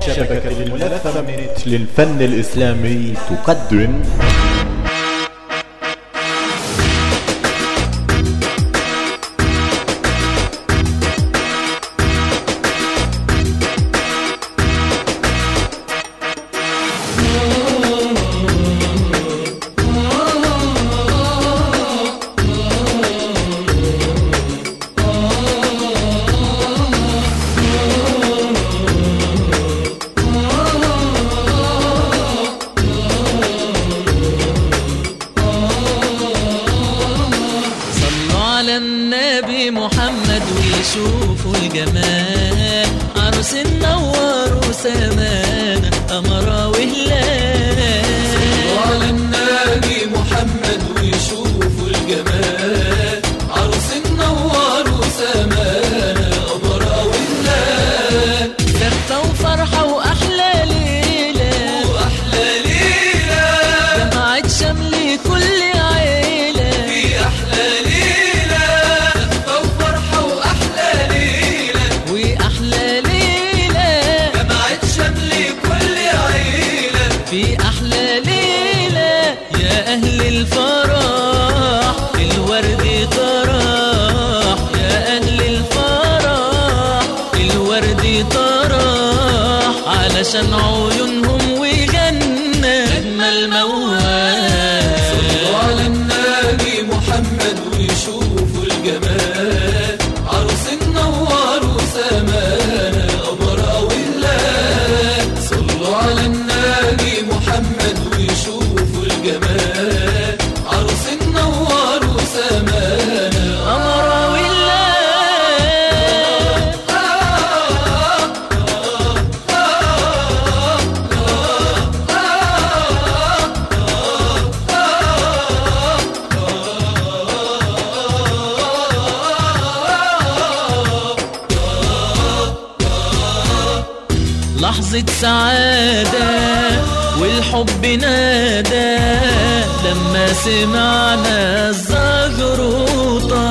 شبكة الملثمة للفن الإسلامي تقدم صلوا على النبي محمد ويشوفوا الجمال عروس النوار وسمانة قمرة وهلال على النبي محمد ويشوفوا الجمال عروس النوار وسمانة أبرة واللال زفة وفرحة وأحلى ليلة وأحلى ليلة جمعت شمل كل عيلة في أحلى ليلة زفة وفرحة وأحلى ليلة وأحلى ليلة جمعت شمل كل عيلة في أحلى ليلة يا أهل الفرح الورد طرح يا أهل الفرح الورد طرح علشان عيونهم وجنة أجمل موال صلوا على النبي محمد ويشوفوا الجمال عروس النوار وسمانة أبرة واللال صلوا على النبي محمد ويشوفوا الجمال عروس النوار وسمانة أمر والله لحظة سعادة والحب نادى لما سمعنا الزغروطة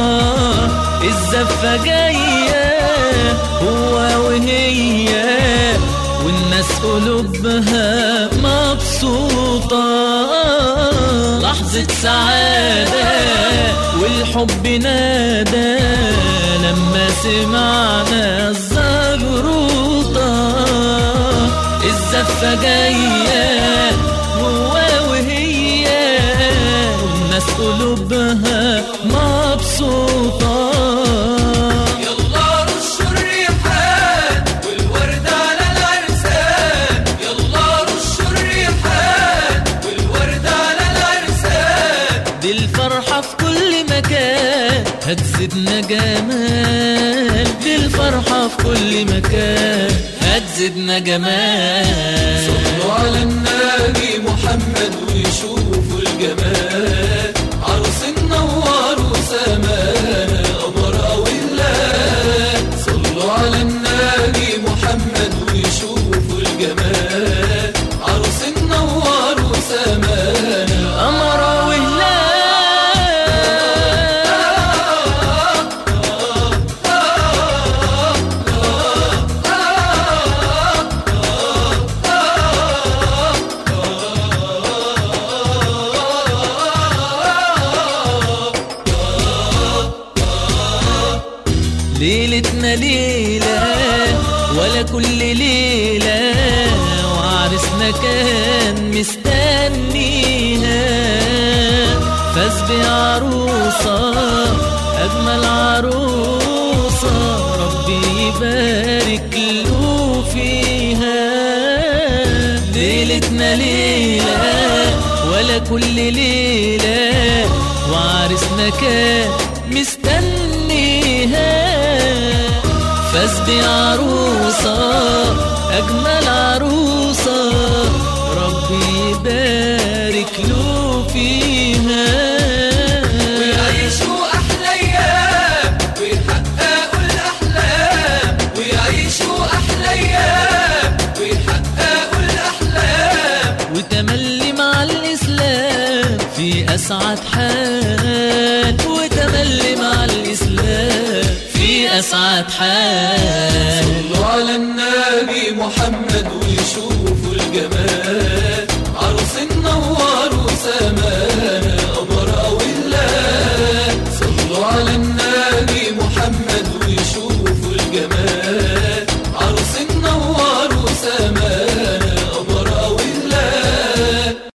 الزفة جاية هو وهي والناس قلوبها مبسوطة لحظة سعادة والحب نادى لما سمعنا الزغروطة الزفة جاية هو وهي والناس قلوبها مبسوطة يلا رشوا الريحان والورد على العرسان يلا رشوا الريحان والورد على العرسان دي الفرحة في كل مكان هتزيدنا جمال دي الفرحة في كل مكان هتزيدنا جمال صلوا على النبي محمد ويشوفوا الجمال عروس النوار وسمانة أبرة واللال صلوا على النبي محمد ويشوفوا الجمال عروس النوار وسمانة أمر وهلال ليلتنا ليلة ولا كل ليلة وعرسنا كان مستنيها فاز بعروسة أجمل عروسة ربي يبارك له فيها ليلتنا ليلة ولا كل ليلة وعرسنا كان مستنيها فاز بعروسة أجمل عروسة ربي يبارك له فيها ويعيشوا أحلى أيام ويحققوا الأحلام ويعيشوا أحلى أيام ويحققوا الأحلام وتملي مع الإسلام في أسعد حال وتملي مع الإسلام في أسعد حال صلوا على النبي محمد السماء